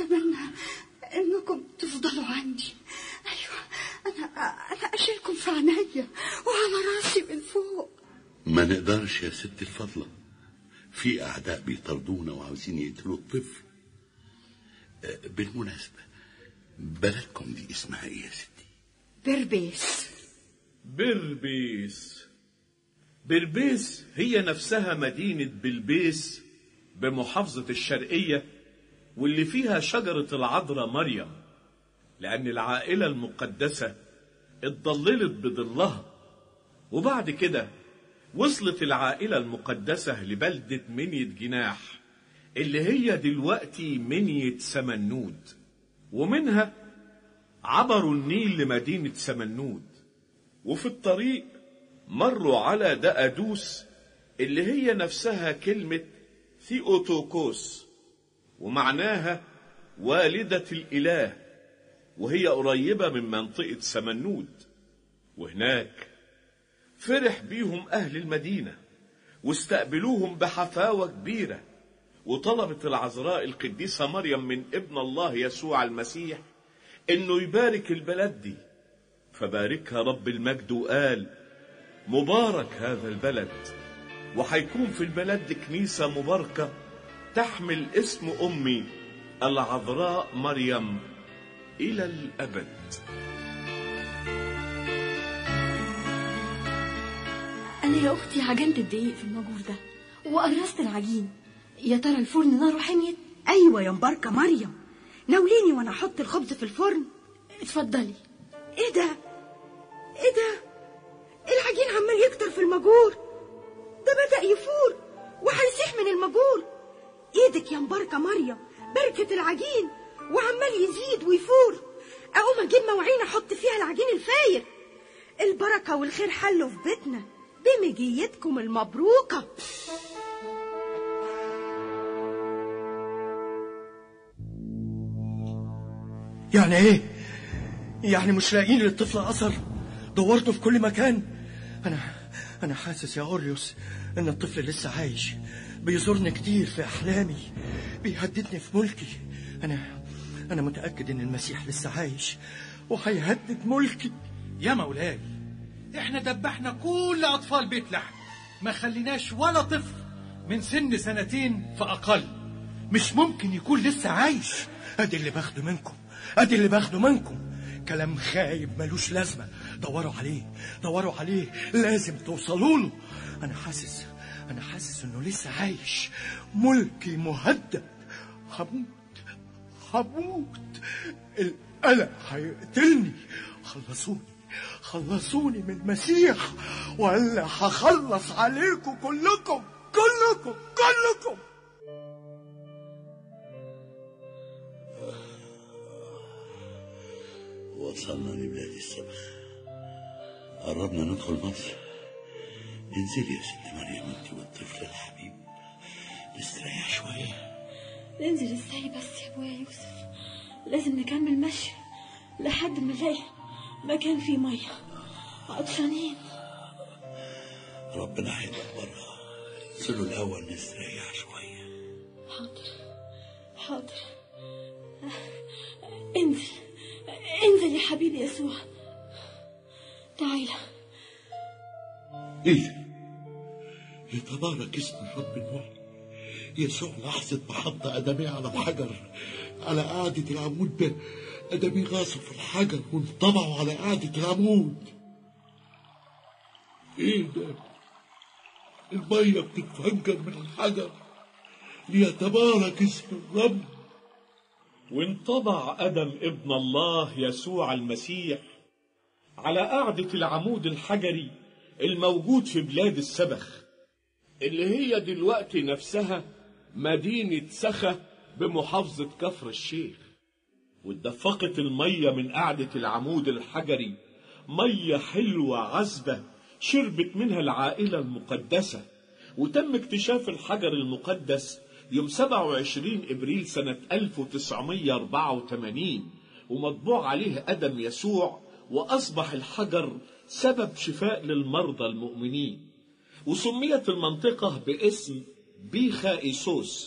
أتمنى إنكم تفضلوا عندي أيوة أنا أنا أشيلكم في عينيا وعلى راسي من فوق ما نقدرش يا ست الفضلة في أعداء بيطردونا وعاوزين يقتلوا الطفل آه، بالمناسبة بلدكم دي اسمها ايه يا ستي بربيس بربيس بربيس هي نفسها مدينة بلبيس بمحافظة الشرقية واللي فيها شجرة العذراء مريم لأن العائلة المقدسة اتضللت بظلها وبعد كده وصلت العائلة المقدسة لبلدة منية جناح اللي هي دلوقتي منية سمنود ومنها عبروا النيل لمدينة سمنود وفي الطريق مروا على دقدوس اللي هي نفسها كلمة ثيوتوكوس ومعناها والدة الإله وهي قريبة من منطقة سمنود وهناك فرح بيهم أهل المدينة واستقبلوهم بحفاوة كبيرة وطلبت العذراء القديسة مريم من ابن الله يسوع المسيح انه يبارك البلد دي فباركها رب المجد وقال مبارك هذا البلد وحيكون في البلد كنيسة مباركة تحمل اسم أمي العذراء مريم إلى الأبد أنا يا أختي عجنت الدقيق في المجور ده وقرصت العجين يا ترى الفرن ناره حميت أيوة يا مباركة مريم ناوليني وأنا أحط الخبز في الفرن اتفضلي إيه ده؟ إيه ده؟ العجين عمال يكتر في المجور ده بدأ يفور وهيسيح من المجور إيدك يا مباركة مريم بركة العجين وعمال يزيد ويفور أقوم أجيب مواعين أحط فيها العجين الفاير البركة والخير حلوا في بيتنا بمجيتكم المبروكة يعني ايه يعني مش لاقيين للطفل اثر دورته في كل مكان انا انا حاسس يا اوريوس ان الطفل لسه عايش بيزورني كتير في احلامي بيهددني في ملكي انا انا متاكد ان المسيح لسه عايش وهيهدد ملكي يا مولاي احنا دبحنا كل اطفال بيت لحم ما خليناش ولا طفل من سن سنتين فاقل مش ممكن يكون لسه عايش ادي اللي باخده منكم ادي اللي باخده منكم كلام خايب ملوش لازمه دوروا عليه دوروا عليه لازم توصلوا له انا حاسس انا حاسس انه لسه عايش ملكي مهدد هموت هموت القلق هيقتلني خلصوني خلصوني من المسيح ولا هخلص عليكم كلكم كلكم كلكم وصلنا لبلاد السبخ قربنا ندخل مصر انزلي يا ست مريم انت والطفل الحبيب نستريح شويه ننزل ازاي بس يا ابويا يوسف لازم نكمل مشي لحد ما نلاقي مكان فيه ميه عطشانين ربنا هيدبرها انزلوا الاول نستريح شويه حاضر حاضر انزل انزل يا حبيبي يسوع تعالى ايه يتبارك اسم الرب المعلي يسوع لحظة ما حط أدميه على الحجر على قاعدة العمود ده أدميه غاصوا في الحجر وانطبعوا على قاعدة العمود ايه ده المية بتتفجر من الحجر ليتبارك اسم الرب وانطبع أدم ابن الله يسوع المسيح على قاعدة العمود الحجري الموجود في بلاد السبخ اللي هي دلوقتي نفسها مدينة سخة بمحافظة كفر الشيخ واتدفقت المية من قاعدة العمود الحجري مية حلوة عذبة شربت منها العائلة المقدسة وتم اكتشاف الحجر المقدس يوم 27 ابريل سنة 1984 ومطبوع عليه أدم يسوع وأصبح الحجر سبب شفاء للمرضى المؤمنين وسميت المنطقة باسم بيخا إيسوس